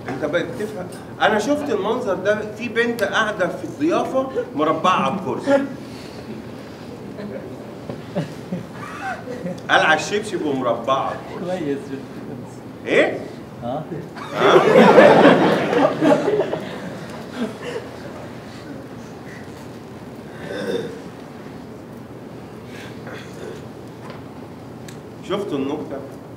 انت بقى بتفهم انا شفت المنظر ده في بنت قاعده في الضيافه مربعه على الكرسي قلع الشبشب ومربعه على الكرسي. كويس ايه؟ ها شفتوا النكته؟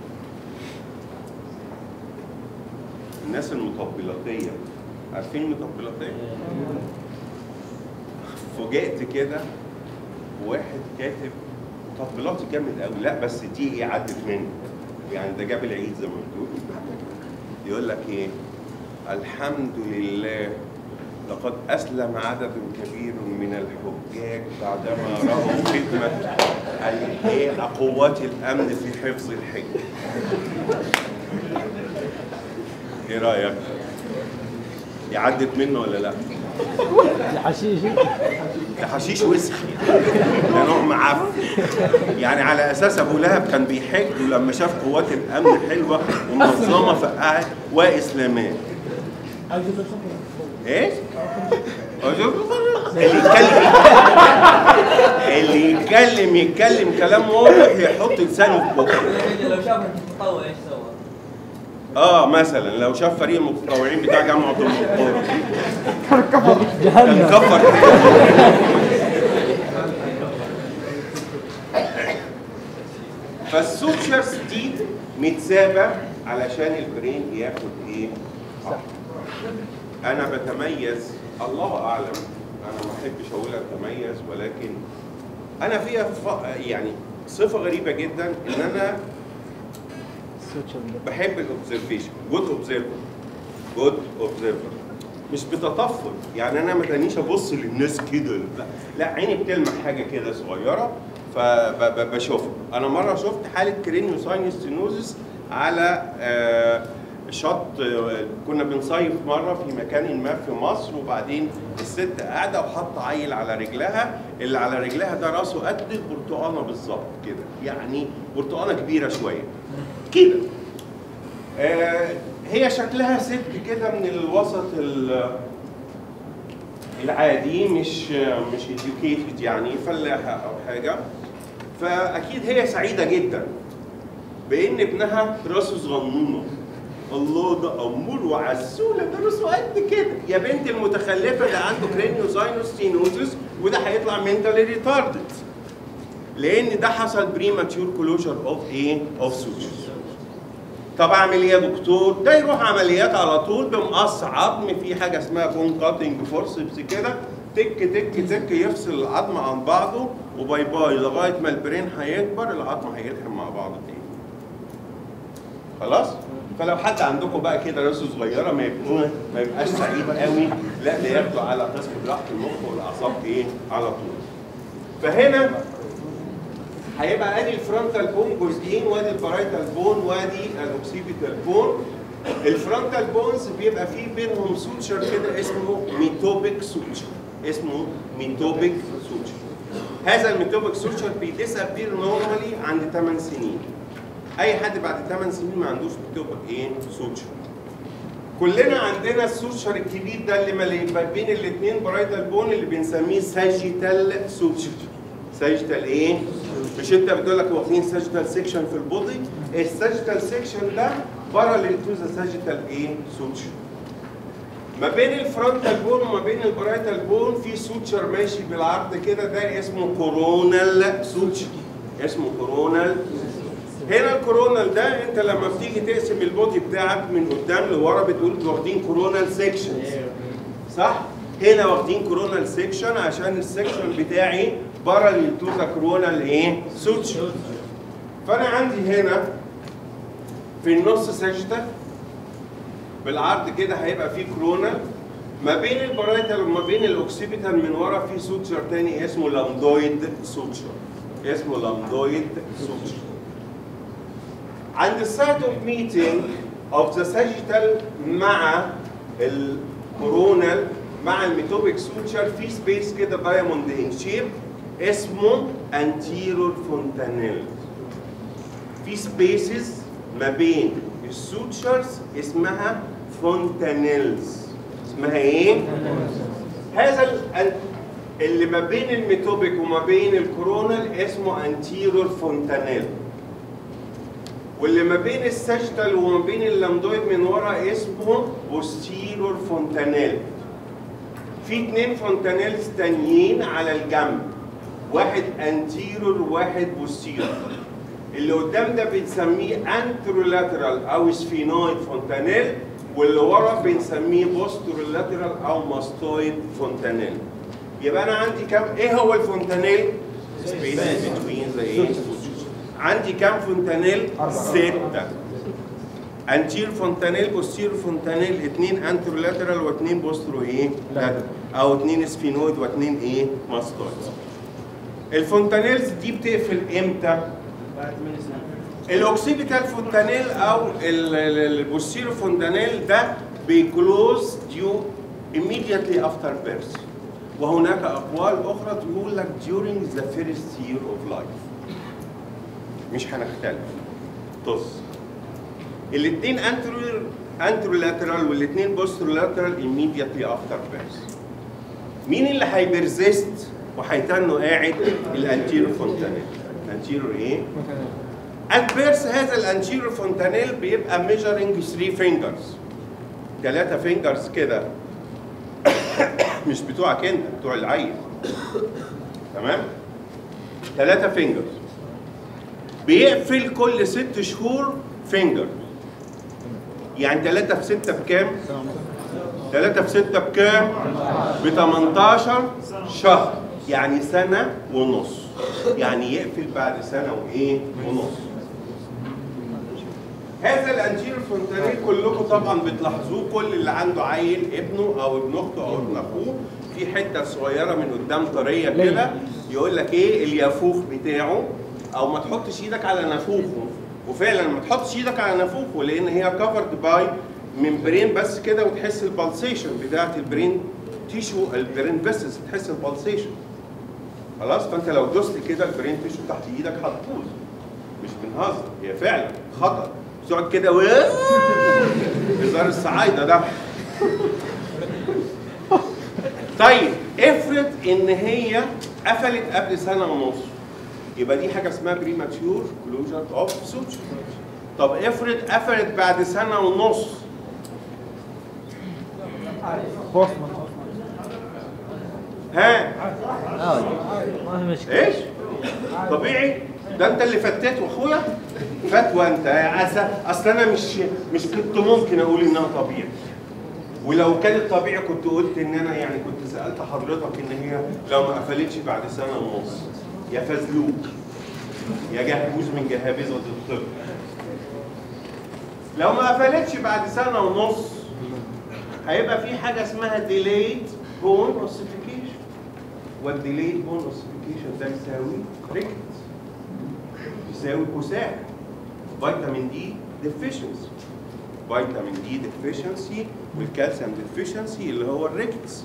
الناس المطبلاتيه عارفين المطبلاتيه؟ فوجئت كده واحد كاتب مطبلاتي جامد قوي لا بس دي ايه عدت مني يعني ده جاب العيد زي ما بتقول يقول لك ايه الحمد لله لقد أسلم عدد كبير من الحجاج بعدما رأوا خدمة ال- إيه، قوات الأمن في حفظ الحج. إيه رأيك؟ دي عدت منه ولا لا؟ الحشيشي ده حشيش وسخي ده نوع معفن يعني على اساس ابو لهب كان بيحج ولما شاف قوات الامن حلوه ومنظمه فقعد واسلامات ايه؟ اللي يتكلم اللي يتكلم يتكلم كلام واضح يحط لسانه في بقه لو شافك متطوع ايش سوى؟ اه مثلا لو شاف فريق المتطوعين بتاع جامعه الدكتور كان جهنم كفر فالسوتشرز دي متسابه علشان البرين ياخد ايه؟ صح. انا بتميز الله اعلم انا ما احبش اقول اتميز ولكن انا فيها ف... يعني صفه غريبه جدا ان انا بحب الاوبزرفيشن جود اوبزرفر جود اوبزرفر مش بتطفل يعني انا ما تانيش ابص للناس كده لا لا عيني بتلمح حاجه كده صغيره فبشوفها انا مره شفت حاله كرينيو ساينستينوزس على آه، شط آه، كنا بنصيف مره في مكان ما في مصر وبعدين الست قاعده وحاطه عيل على رجلها اللي على رجلها ده راسه قد البرتقانه بالظبط كده يعني برتقانه كبيره شويه كده آه، هي شكلها ست كده من الوسط ال- العادي مش مش educated يعني فلاحه او حاجه فاكيد هي سعيده جدا بان ابنها راسه صغنونه الله ده امور وعسوله ده راسه قد كده يا بنت المتخلفه ده عنده كرينيو ساينوستينوزس وده هيطلع منتالي ريتاردد لان ده حصل بريماتيور كلوجر اوف ايه؟ اوف سوتشرز طب اعمل ايه يا دكتور؟ ده يروح عمليات على طول بمقص عظم في حاجه اسمها بون كاتنج فورسبس كده تك تك تك يفصل العظم عن بعضه وباي باي لغايه ما البرين هيكبر العظم هيلحم مع بعضه تاني. خلاص؟ فلو حد عندكم بقى كده راسه صغيره ما يبقى ما يبقاش سعيد قوي لا ده ياخده على قسم جراحه المخ والاعصاب ايه؟ على طول. فهنا هيبقى ادي الفرونتال بون جزئين وادي البارايتال بون وادي الاوكسيبيتال بون الفرونتال بونز بيبقى فيه بينهم سوتشر كده اسمه ميتوبيك سوتشر اسمه ميتوبيك سوتشر هذا الميتوبيك سوتشر بيديسابير نورمالي عند 8 سنين اي حد بعد 8 سنين ما عندوش ميتوبيك ايه سوتشر كلنا عندنا السوتشر الكبير ده اللي مالي- ما بين الاثنين برايتال بون اللي بنسميه ساجيتال سوتشر ساجيتال ايه؟ مش انت بتقول لك واخدين ساجيتال سيكشن في البودي الساجيتال سيكشن ده باراليل تو ذا ساجيتال ايه؟ سوتشر ما بين الفرونتال بون وما بين البرايتال بون في سوتشر ماشي بالعرض كده ده اسمه كورونال سوتشر اسمه كورونال هنا الكورونال ده انت لما بتيجي تقسم البودي بتاعك من قدام لورا بتقول واخدين كورونال سيكشنز صح؟ هنا واخدين كورونال سيكشن عشان السيكشن بتاعي باراليل تو ذا كورونال ايه؟ سوتشر فانا عندي هنا في النص ساجيتال بالعرض كده هيبقى فيه كورونال ما بين البرايتال وما بين الاوكسيبيتال من ورا في سوتشر تاني اسمه لامدويد سوتشر اسمه لامدويد سوتشر عند السايت اوف ميتنج اوف ذا ساجيتال مع الكورونال مع الميتوبيك سوتشر في سبيس كده دايموند ان شيب اسمه انتيرور فونتانيل في سبيسز ما بين السوتشرز اسمها فونتانيلز اسمها ايه؟ هذا ال- اللي ما بين الميتوبيك وما بين الكورونال اسمه انتيرور فونتانيل واللي ما بين الساجيتال وما بين اللامدويد من ورا اسمه بوستيرور فونتانيل في اتنين فونتانيلز تانيين على الجنب واحد انتيرور وواحد بوستيرور اللي قدام ده بنسميه انترولاترال او سفينويد فونتانيل واللي ورا بنسميه بوسترولاترال او ماستويد فونتانيل يبقى انا عندي كام ايه هو الفونتانيل؟ سبيس بتوين ذا ايه عندي كام فونتانيل؟ ستة انتير فونتانيل بوستير فونتانيل اثنين انترولاترال واثنين بوسترو ايه؟ لاترال او اثنين سفينويد واثنين ايه؟ ماستويد الفونتانيلز دي بتقفل امتى؟ الاوكسيبيتال فونتانيل او ال- ال- البوستيرو فونتانيل ده بيكلوز ديو immediately after birth وهناك اقوال اخرى تقول لك during the first year of life مش هنختلف طز الاثنين انترو انترولاترال والاثنين بوسترولاترال immediately after birth مين اللي هيبرزست وهيتنوا قاعد الانتيرو فونتانيل الانتيرو ايه؟ At birth هذا الانتيرو فونتانيل بيبقى measuring 3 fingers ثلاثة fingers كده مش بتوعك انت بتوع العيل تمام؟ ثلاثة fingers بيقفل كل ست شهور فينجر يعني ثلاثة في ستة بكام؟ ثلاثة في ستة بكام؟ ب 18 شهر يعني سنة ونص يعني يقفل بعد سنة وإيه؟ ونص هذا الانجير فونتانيل كلكم طبعا بتلاحظوه كل اللي عنده عيل ابنه او ابن اخته او ابن اخوه في حته صغيره من قدام طريه كده يقول لك ايه اليافوخ بتاعه او ما تحطش ايدك على نافوخه وفعلا ما تحطش ايدك على نافوخه لان هي كفرد باي ممبرين بس كده وتحس البلسيشن بتاعت البرين تيشو البرين فيسز تحس البلسيشن خلاص فانت لو دوست كده البرين تيشو تحت ايدك هتبوظ مش بنهزر هي فعلا خطر تقعد كده و هزار الصعايده ده طيب افرض ان هي قفلت قبل سنه ونص يبقى دي حاجه اسمها بريماتيور كلوجر اوف سوتشر طب افرض قفلت بعد سنه ونص ها ما في مشكله ايش طبيعي ده انت اللي فتات واخويا فتوى انت يا عسى اصل انا مش مش كنت ممكن اقول انها طبيعي ولو كانت طبيعي كنت قلت ان انا يعني كنت سالت حضرتك ان هي لو ما قفلتش بعد سنه ونص يا فزلوك يا جهبوز من جهابذه الطب لو ما قفلتش بعد سنه ونص هيبقى في حاجه اسمها ديليد بون اوسيفيكيشن والديليد بون اوسيفيكيشن ده يساوي ريكت يساوي كساح فيتامين دي ديفيشنسي فيتامين دي ديفيشنسي والكالسيوم ديفيشنسي اللي هو الريكتس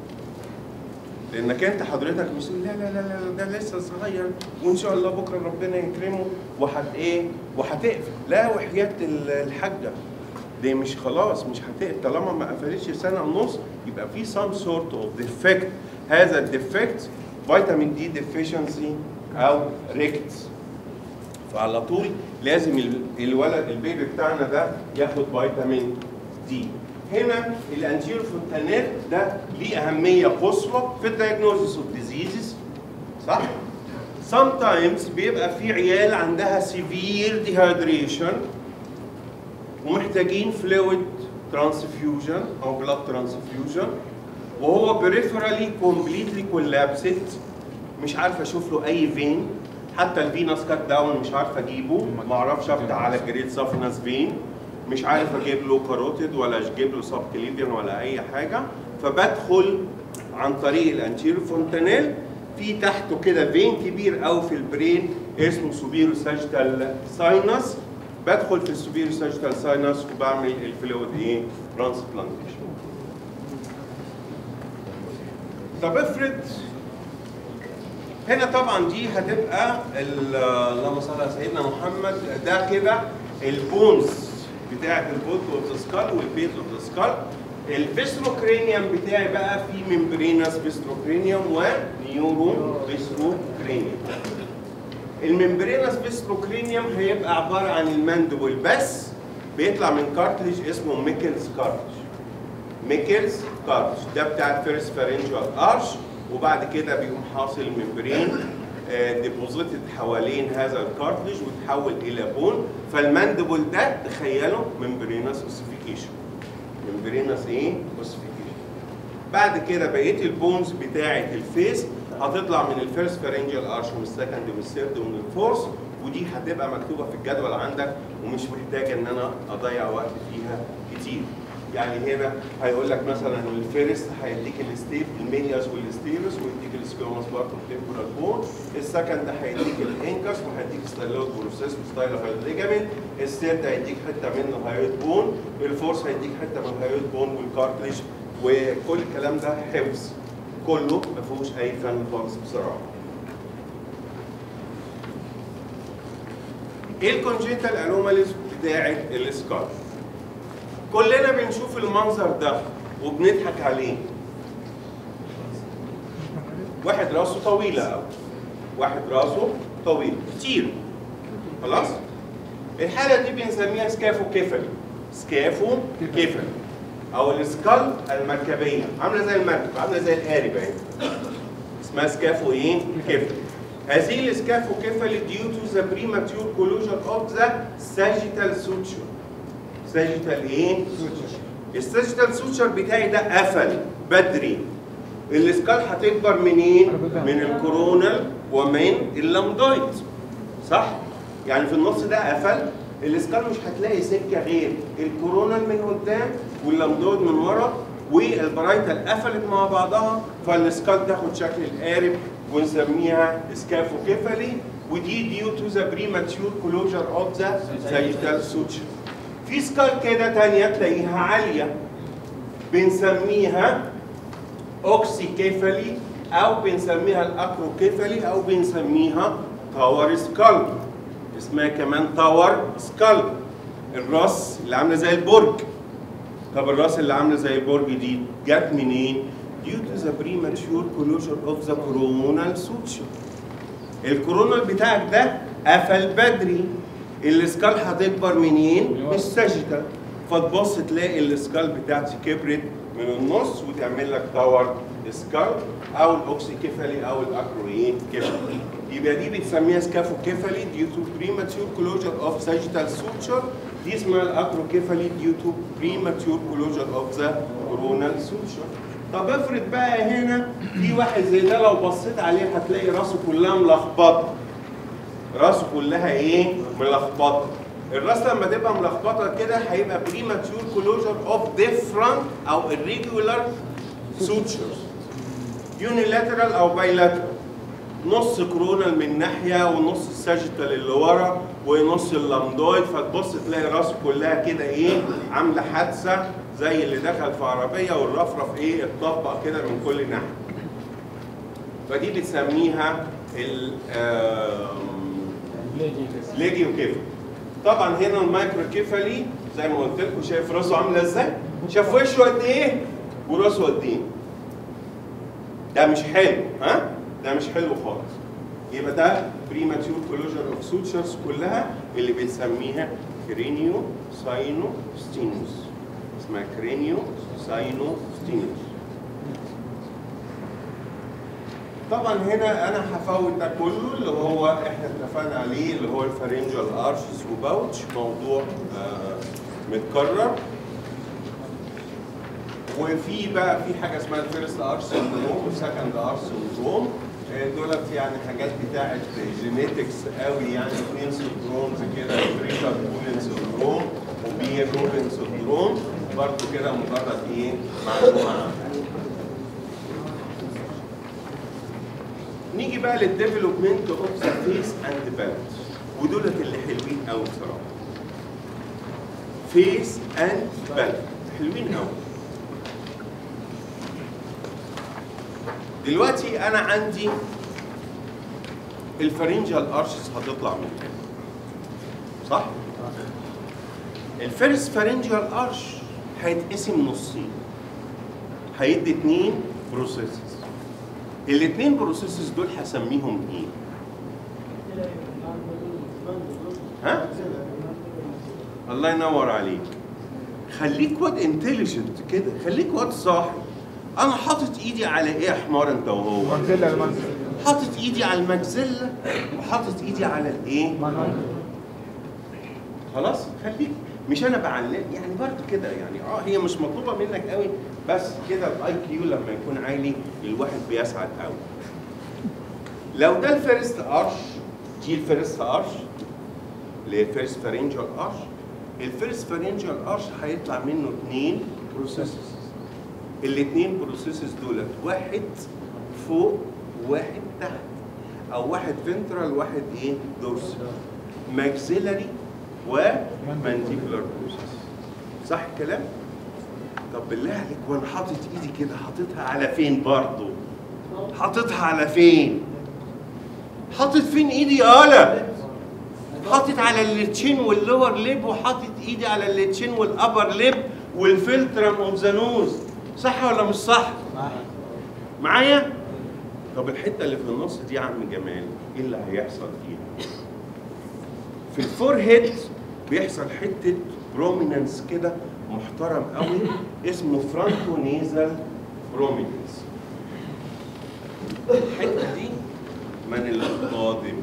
لانك انت حضرتك مش لا لا لا لا ده لسه صغير وان شاء الله بكره ربنا يكرمه وهت ايه وهتقفل لا وحياه ال- الحاجه دي مش خلاص مش هتقفل طالما ما قفلتش سنه ونص يبقى في some sort of defect هذا الديفكت فيتامين دي ديفيشنسي او ريكتس فعلى طول لازم ال- الولد البيبي بتاعنا ده ياخد فيتامين دي هنا الانجيرو فونتانيل ده ليه اهميه قصوى في الدايجنوزيس اوف ديزيزز صح؟ sometimes بيبقى في عيال عندها severe dehydration ومحتاجين fluid transfusion او blood transfusion وهو peripherally completely collapsed مش عارف اشوف له اي فين حتى الفينس كات داون مش عارف اجيبه ما اعرفش افتح على جريد سافنس فين مش عارف اجيب له كاروتيد ولا اجيب له سب كليفيان ولا اي حاجه فبدخل عن طريق الانتيرو فونتانيل في تحته كده فين كبير قوي في البرين اسمه سوبيرو ساجيتال ساينس بدخل في السوبيرو ساجيتال ساينس وبعمل الفلويد ايه ترانسبلانتيشن طب افرض هنا طبعا دي هتبقى ال- اللهم صل على سيدنا محمد ده كده البونز بتاعه البولت اوف ذا سكال والبيز اوف ذا سكال الفيستروكرينيوم بتاعي بقى في ممبرينس فيستروكرينيوم ونيورو فيستروكرينيوم الممبرينس فيستروكرينيوم هيبقى عباره عن الماندبل بس بيطلع من كارتليج اسمه ميكلز كارتليج ميكلز كارتليج ده بتاع الفيرست فارنجوال ارش وبعد كده بيقوم حاصل ممبرين ديبوزيتد حوالين هذا الكارتليج وتحول الى بون فالماندبل ده تخيلوا ممبرينس اوسيفيكيشن ممبرينس ايه؟ اوسيفيكيشن بعد كده بقيه البونز بتاعه الفيس هتطلع من الفيرست فارنجيال ارش ومن السكند ومن الثيرد ومن الفورث ودي هتبقى مكتوبه في الجدول عندك ومش محتاجه ان انا اضيع وقت فيها كتير يعني هنا هيقول لك مثلا الفيرست هيديك الستيب المينياس والستيرس ويديك السكيوماس بارتو تمبورال بون السكند هيديك الانكس وهيديك ستايلوت بروسيس وستايلوهايد ليجامنت الثيرد هيديك حته من الهايويد بون الفورث هيديك حته من الهايويد بون والكارتليج وكل الكلام ده حفظ كله ما فيهوش اي فن خالص بصراحه ايه الكونجنتال انوماليز بتاعه السكار كلنا بنشوف المنظر ده وبنضحك عليه واحد راسه طويلة أوي واحد راسه طويل كتير خلاص الحالة دي بنسميها سكافو كيفلي سكافو كيفلي أو السكال المركبية عاملة زي المركب عاملة زي القارب اهي اسمها سكافو ايه؟ كيفلي هذه السكافو كيفلي due to the premature closure of the sagittal suture ساجيتال ايه؟ الساجيتال سوتشر بتاعي ده قفل بدري الاسكال هتكبر منين؟ من الكورونال ومن اللامدويد صح؟ يعني في النص ده قفل الاسكال مش هتلاقي سكه غير الكورونال من قدام واللامدويد من ورا والبرايتال قفلت مع بعضها فالاسكال تاخد شكل القارب ونسميها سكافوكيفالي ودي ديو تو ذا بريماتيور كلوجر اوف ذا ساجيتال سوتشر في سكال كده تانية تلاقيها عالية بنسميها اوكسيكيفالي او بنسميها الاكروكيفالي او بنسميها تاور سكال اسمها كمان تاور سكال الراس اللي عامله زي البرج طب الراس اللي عامله زي البرج دي جت منين؟ due to the premature closure of the coronal suture الكورونال بتاعك ده قفل بدري السكال هتكبر منين؟ من الساجيتال فتبص تلاقي السكال بتاعتي كبرت من النص وتعمل لك تاور سكال او الاوكسيكيفالي او الاكرو ايه كيفالي يبقى دي بتسميها سكافو كيفالي ديو تو بريماتيور كلوجر اوف ساجيتال سوتشر دي اسمها الاكرو كيفالي ديو تو بريماتيور كلوجر اوف ذا كورونال سوتشر طب افرض بقى هنا في واحد زي ده لو بصيت عليه هتلاقي راسه كلها ملخبطه راسه كلها ايه؟ ملخبطه. الراس لما تبقى ملخبطه كده هيبقى بريماتيور كلوجر اوف ديفرنت او irregular sutures. يونيلاترال او بايلاترال. نص كورونال من ناحيه ونص الساجيتال اللي ورا ونص اللامدويد فتبص تلاقي راسه كلها كده ايه؟ عامله حادثه زي اللي دخل في عربيه والرفرف ايه؟ اتطبق كده من كل ناحيه. فدي بتسميها ال ليجي وكيفلي طبعا هنا المايكروكيفالي زي ما قلت لكم شايف راسه عامله ازاي شاف وشه قد ايه وراسه قد ايه ده مش حلو ها ده مش حلو خالص يبقى ده بريماتيور كلوجر اوف سوتشرز كلها اللي بنسميها كرينيو ساينو ستينوس اسمها كرينيو ساينو ستينوس طبعا هنا انا هفوت ده كله اللي هو احنا اتفقنا عليه اللي هو الفارنجال ارشز وباوتش موضوع آه متكرر وفي بقى في حاجه اسمها الفيرست ارش سندروم والسكند ارش سندروم دولت يعني حاجات بتاعت جينيتكس قوي يعني اثنين سندرومز كده بريشر بولين سندروم وبير روبن سندروم برضه كده مجرد ايه معلومه عنها نيجي بقى للديفلوبمنت اوف ذا فيس اند بالانس ودولت اللي حلوين قوي بصراحه فيس اند بالانس حلوين قوي دلوقتي انا عندي الفارنجال ارشز هتطلع من هنا صح الفيرست فارنجيال ارش هيتقسم نصين هيدي اتنين بروسيسز الاتنين بروسيسز دول هسميهم ايه؟ ها؟ الله ينور عليك خليك واد انتليجنت كده خليك واد صاحي انا حاطط ايدي على ايه يا حمار انت وهو منزلة المنزل حاطط ايدي على المجزله وحاطط ايدي على الايه خلاص خليك مش انا بعلم يعني برضه كده يعني اه هي مش مطلوبه منك قوي بس كده الاي كيو لما يكون عالي الواحد بيسعد قوي لو ده الفيرست ارش دي الفيرست ارش اللي هي الفيرست فارنجال ارش الفيرست فارنجال ارش هيطلع منه اثنين بروسيسز الاثنين بروسيسز دولت واحد فوق وواحد تحت او واحد فنترال واحد ايه دورسال ماكسيلاري ومانديبولار بروسيس صح الكلام طب بالله عليك وانا حاطط ايدي كده حاططها على فين برضه حاططها على فين حاطط فين ايدي يالا حاطط على الليتشين واللور ليب وحاطط ايدي على الليتشين والابر ليب والفلترم اوف ذا نوز صح ولا مش صح معايا طب الحته اللي في النص دي يا عم جمال ايه اللي هيحصل فيها في الفور هيد بيحصل حته بروميننس كده محترم قوي اسمه فرانكو نيزل بروميننس الحته دي من القادم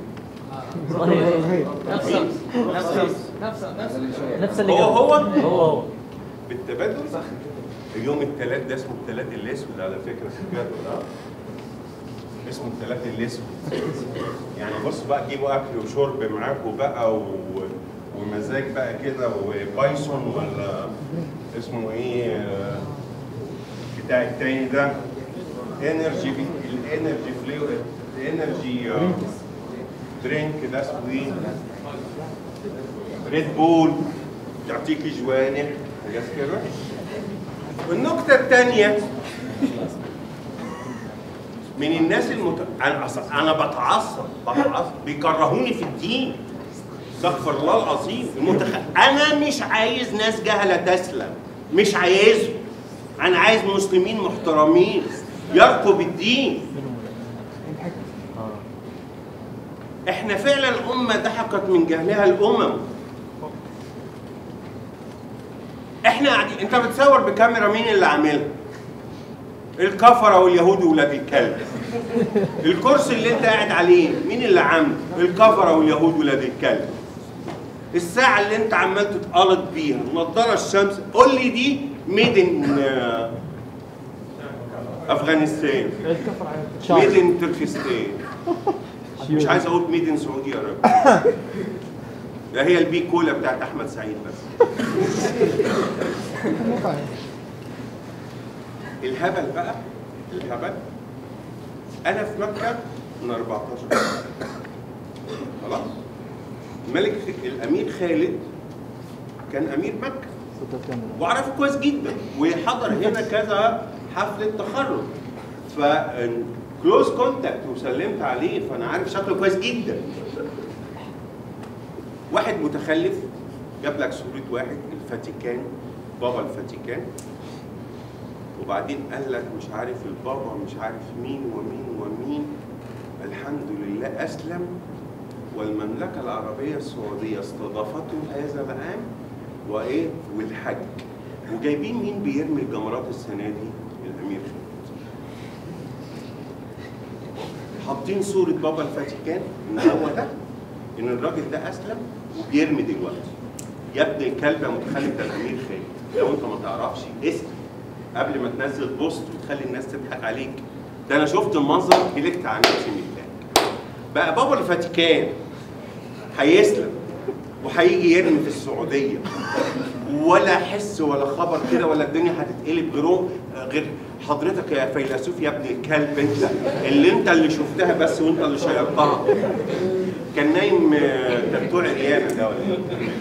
نفس نفس نفس نفس اللي هو قبل. هو؟ هو هو بالتبادل يوم الثلاث ده اسمه الثلاث الاسود على فكره في الجدول اه اسمه الثلاث الاسود يعني بص بقى جيبوا اكل وشرب معاكم بقى و... ومزاج بقى كده وبايثون ولا اسمه ايه آه، بتاع التاني ده انرجي الانرجي فليو الانرجي آه، درينك ده اسمه ايه؟ ريد بول يعطيك جوانح حاجات كده والنقطة الثانية من الناس المت... أنا أص- أنا بتعصب بتعصب بيكرهوني في الدين استغفر الله العظيم المتخ... أنا مش عايز ناس جهلة تسلم مش عايزهم أنا عايز مسلمين محترمين يرقوا بالدين احنا فعلا الأمة ضحكت من جهلها الأمم احنا قاعدين انت بتصور بكاميرا مين اللي عاملها؟ الكفره واليهود وولاد الكلب. الكرسي اللي انت قاعد عليه مين اللي عامله؟ الكفره واليهود وولاد الكلب. الساعه اللي انت عمال تتقلط بيها، النضاره الشمس، قول لي دي ميد ان افغانستان ميد ان تركستان مش عايز اقول ميد ان سعودي ارابيا ده هي البي كولا بتاعت احمد سعيد بس الهبل بقى الهبل انا في مكه من 14 سنه خلاص الملك الامير خالد كان امير مكه واعرفه كويس جدا وحضر هنا كذا حفله تخرج ف كلوز كونتاكت وسلمت عليه فانا عارف شكله كويس جدا واحد متخلف جاب لك صورة واحد الفاتيكان بابا الفاتيكان وبعدين قال لك مش عارف البابا مش عارف مين ومين ومين الحمد لله أسلم والمملكة العربية السعودية استضافته هذا العام وإيه والحج وجايبين مين بيرمي الجمرات السنة دي الأمير خالد حاطين صورة بابا الفاتيكان إن هو ده إن الراجل ده أسلم وبيرمي دلوقتي يا ابن الكلب يا متخلف ده الأمير خالد لو أنت ما تعرفش اسم قبل ما تنزل بوست وتخلي الناس تضحك عليك ده أنا شفت المنظر هلكت عن نفسي من الضحك بقى بابا الفاتيكان هيسلم وهيجي يرمي في السعودية ولا حس ولا خبر كده ولا الدنيا هتتقلب غيره غير حضرتك يا فيلسوف يا ابن الكلب انت اللي انت اللي شفتها بس وانت اللي شيرتها كان نايم آه، ده بتوع عريانه ده ولا ايه؟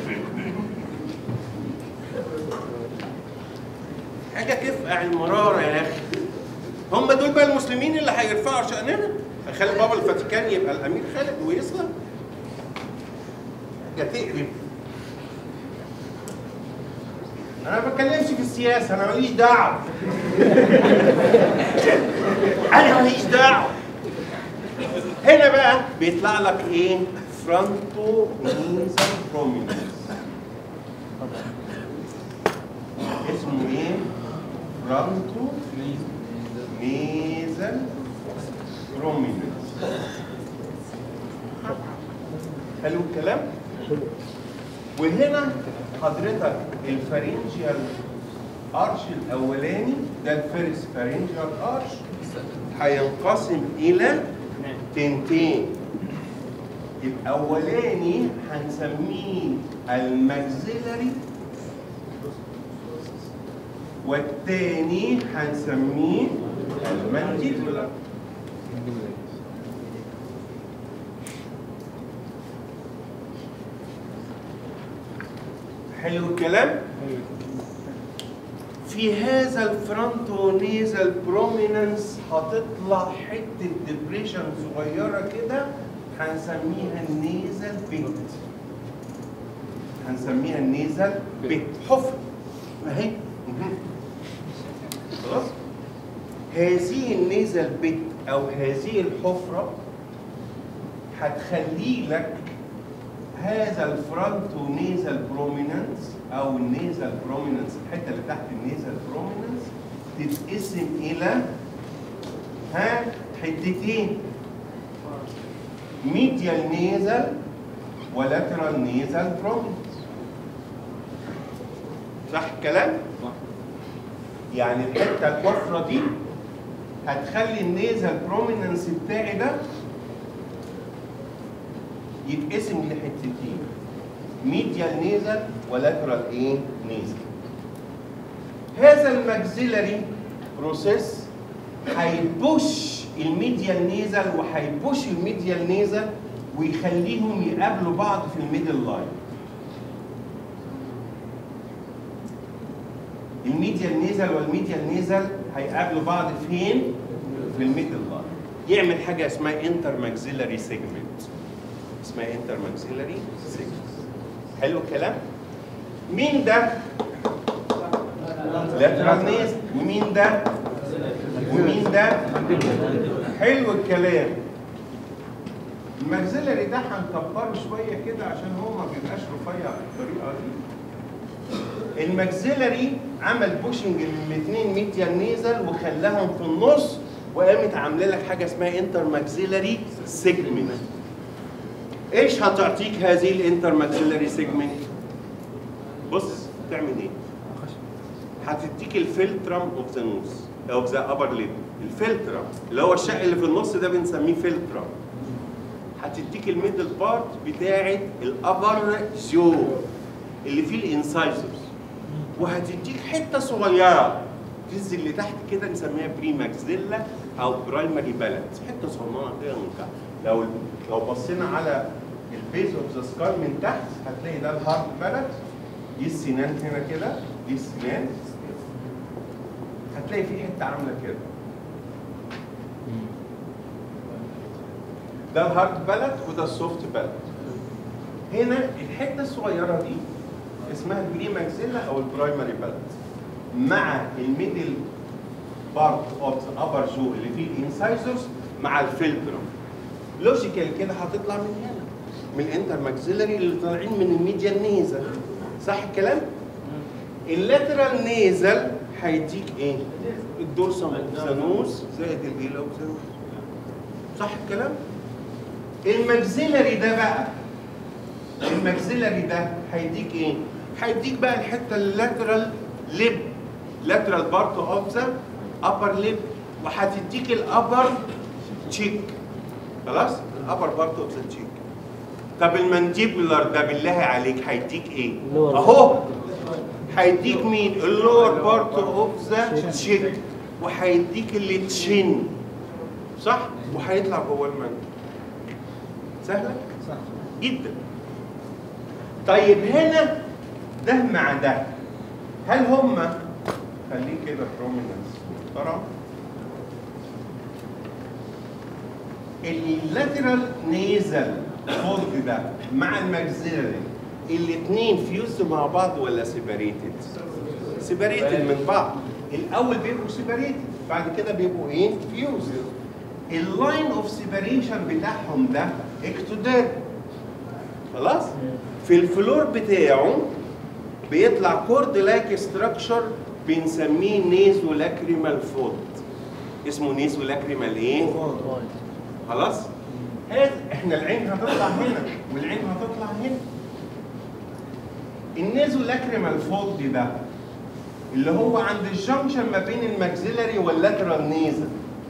حاجه تفقع المراره يا اخي هم دول بقى المسلمين اللي هيرفعوا شأننا هيخلي بابا الفاتيكان يبقى الامير خالد ويسلم حاجه تقرف انا ما بتكلمش في السياسه انا ماليش دعوه انا ماليش دعوه هنا بقى بيطلع لك ايه فرونتو نيزل بروميننس اسمه ايه فرونتو نيزل بروميننس حلو الكلام وهنا حضرتك الفارنجيال ارش الاولاني ده الفيرست فارنجيال ارش هينقسم الى تنتين الاولاني هنسميه الماكسيلري والتاني هنسميه المانديبولار حلو الكلام في هذا الفرونتو نيزل بروميننس هتطلع حته ديبريشن صغيره كده هنسميها النيزل بيت هنسميها النيزل بيت حفر اهي مهم. خلاص هذه النيزل بيت او هذه الحفره هتخلي لك هذا الفرونتو نيزل بروميننس او النيزل بروميننس الحته اللي تحت النيزل بروميننس تتقسم الى ها حتتين ميديال نيزل ولاترال نيزل بروميننس صح الكلام؟ يعني الحته الحفره دي هتخلي النيزل بروميننس بتاعي ده يتقسم لحتتين ميديال نيزل ولاترال ايه نيزل هذا الماكسيلري بروسيس هيبوش الميديال نيزل وهيبوش الميديال نيزل ويخليهم يقابلوا بعض في الميدل لاين الميديال نيزل والميديال نيزل هيقابلوا بعض فين؟ في الميدل لاين يعمل حاجه اسمها انتر ماكسيلري سيجمنت اسمها انتر ماكسيلري سيجمنت حلو الكلام؟ مين ده؟ لاترال نيزل ومين ده؟ ومين ده؟ حلو الكلام الماكسيلري ده هنكبره شويه كده عشان هو ما بيبقاش رفيع بالطريقه دي الماكسيلري عمل بوشنج للاثنين ميديال نيزل وخلاهم في النص وقامت عامله لك حاجه اسمها انتر ماكسيلري سيجمنت ايش هتعطيك هذه الانتر ماكسيلري سيجمنت بص تعمل ايه هتديك الفلترم اوف ذا نوز اوف ذا ابر ليب الفلترم اللي هو الشق اللي في النص ده بنسميه فلترم هتديك الميدل بارت بتاعه الابر جو اللي فيه الانسايزرز وهتديك حته صغيره الجزء اللي تحت كده نسميها بري ماكسيلا او برايمري بالانس حته صغننه كده من تحت لو لو بصينا على البيز اوف ذا سكال من تحت هتلاقي ده الهارد بالانس دي السنان هنا كده دي السنان هتلاقي في حته عامله كده ده الهارد بالانس وده السوفت بالانس هنا الحته الصغيره دي اسمها البري ماكسيلا او البرايمري بالانس مع الميدل بارت اوف ذا ابر جو اللي فيه الانسايزرز مع الفلترم لوجيكال كده هتطلع من هنا من الانتر ماكسيلري اللي طالعين من الميديال نيزل صح الكلام؟ اللاترال نيزل هيديك ايه؟ الدورسم اوبزانوس زائد الايلا اوبزانوس صح الكلام؟ الماكسيلري ده بقى الماكسيلري ده هيديك ايه؟ هيديك بقى الحته اللاترال ليب لاترال بارت اوف ذا ابر ليب وهتديك الابر تشيك خلاص؟ الابر بارت اوف ذا تشيك طب المانديبولار ده بالله عليك هيديك ايه؟ Lower. اهو هيديك مين؟ اللور بارت اوف ذا تشيك وهيديك التشين صح؟ وهيطلع جوه المانديبولار سهله؟ صح جدا طيب هنا ده مع ده هل هم خليه كده بروميننس محترم اللاترال نيزل فولد ده مع الماكسيلري الاثنين فيوز مع بعض ولا سيبريتد؟ سيبريتد من بعض الاول بيبقوا سيبريتد بعد كده بيبقوا ايه فيوز اللاين اوف سيبريشن بتاعهم ده اكتوديرم خلاص في الفلور بتاعه بيطلع كورد لايك ستراكشر بنسميه نيزو لاكريمال فود اسمه نيزو لاكريمال ايه خلاص هذا احنا العين هتطلع هنا والعين هتطلع هنا النيزو لاكريمال فولد ده اللي هو عند الجنكشن ما بين الماكسيلاري واللاترال نيزل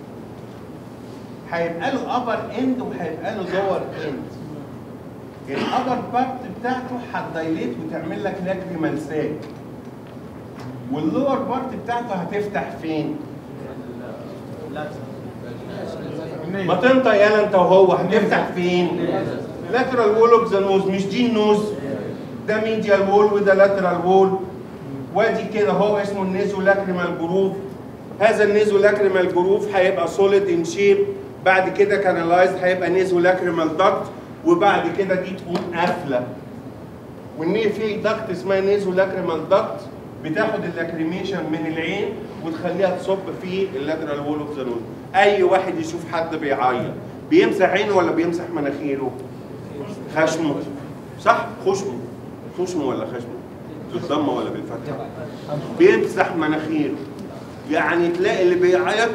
هيبقى له ابر اند وهيبقى له لور اند الابر بارت بتاعته هتدايليت وتعمل لك لاكريمال ساك واللور بارت بتاعته هتفتح فين؟ ما تنطق يالا انت وهو هتفتح فين؟ لاترال وول اوف ذا نوز مش دي النوز ده ميديال وول وده لاترال وول وادي كده هو اسمه النيزو لاكريمال جروف هذا النيزو لاكريمال جروف هيبقى سوليد ان شيب بعد كده كانالايزد هيبقى نيزو لاكريمال داكت وبعد كده دي تقوم قافله وان في داكت اسمها نيزو لاكريمال داكت بتاخد اللاكريميشن من العين وتخليها تصب في اللاترال وول اوف ذا نوز اي واحد يشوف حد بيعيط بيمسح عينه ولا بيمسح مناخيره خشمه صح خشمه خشمه ولا خشمه بالضمه ولا بالفتحه بيمسح مناخيره يعني تلاقي اللي بيعيط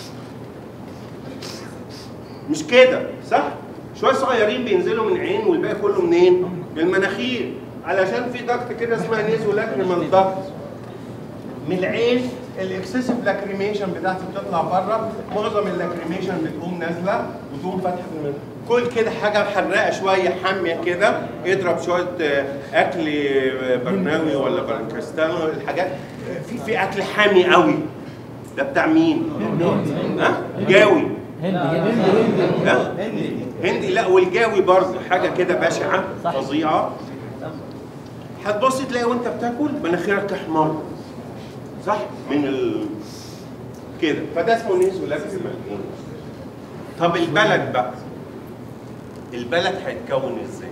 مش كده صح شويه صغيرين بينزلوا من العين والباقي كله منين من المناخير علشان في ضغط كده اسمها نيزو لاكريمال ضغط من العين الاكسسيف لاكريميشن بتاعتي بتطلع بره معظم اللاكريميشن بتقوم نازله وتقوم فاتحه في المناخير كل كده حاجه محرقه شويه حاميه كده اضرب شويه آه، اكل آه، برناوي ولا برانكستانو الحاجات في في اكل حامي قوي ده بتاع مين؟ ها؟ جاوي هندي هندي لا هندي لا والجاوي برضه حاجه كده بشعه صح. فظيعه هتبص تلاقي وانت بتاكل مناخيرك احمر صح من ال... كده فده اسمه نيزو لاكريمال طب البلد بقى البلد هيتكون ازاي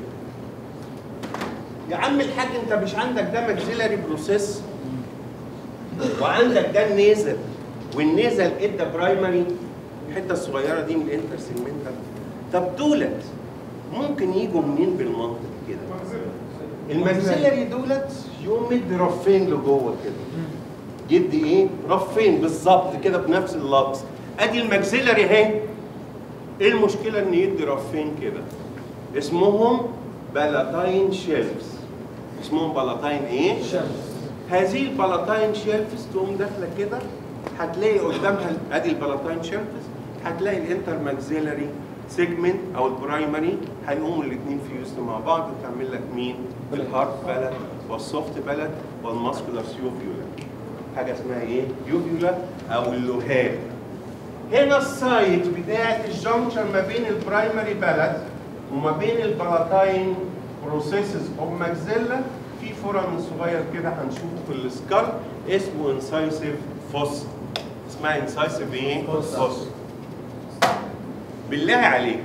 يا عم الحاج انت مش عندك ده ماكسيلاري بروسيس وعندك ده النيزل والنيزل ادى برايمري الحته الصغيره دي من الانتر سيجمنتال طب دولت ممكن يجوا منين بالمنطق كده الماكسيلاري دولت يقوم مدي رفين لجوه كده يدي ايه رفين بالظبط كده بنفس اللفظ ادي الماكسيلاري اهي ايه المشكله ان يدي رفين كده اسمهم بلاتاين شيلفز اسمهم بلاتاين ايه هذه البلاتاين شيلفز تقوم داخله كده هتلاقي قدامها ادي البلاتاين شيلفز هتلاقي الانتر ماكسيلاري سيجمنت او البرايمري هيقوموا الاثنين فيوزد مع بعض وتعمل لك مين؟ الهارت بلد والسوفت بلد والماسكولار سيوفيولا حاجه اسمها ايه؟ يوفيولا او اللهاب هنا السايت بتاعت الجنكشن ما بين البرايمري بلد وما بين البلاتاين بروسيسز اوف ماكسيلا في فورامين صغير كده هنشوفه في السكال اسمه انسايسيف فوس اسمها انسايسيف ايه؟ فوس بالله عليك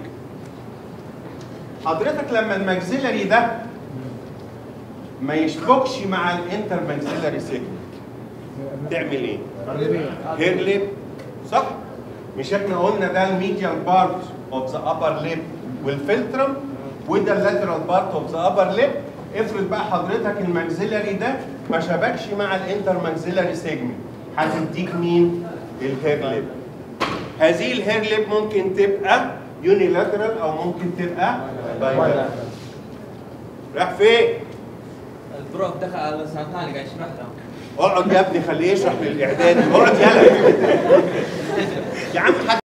حضرتك لما الماكسيلاري ده ما يشبكش مع الانتر ماكسيلاري سيجمنت تعمل ايه؟ هير ليب صح؟ مش احنا قلنا ده الميديال بارت اوف ذا ابر ليب والفلترم وده اللاترال بارت اوف ذا ابر ليب افرض بقى حضرتك الماكسيلاري ده ما شبكش مع الانتر ماكسيلاري سيجمنت هتديك مين؟ الهير ليب هذه الهير ليب ممكن تبقى يونيلاترال او ممكن تبقى بايلاترال راح فين؟ البروف دخل على سنه ثانيه قاعد يشرح لهم اقعد يا ابني خليه يشرح للاعدادي اقعد يلا يا عم حد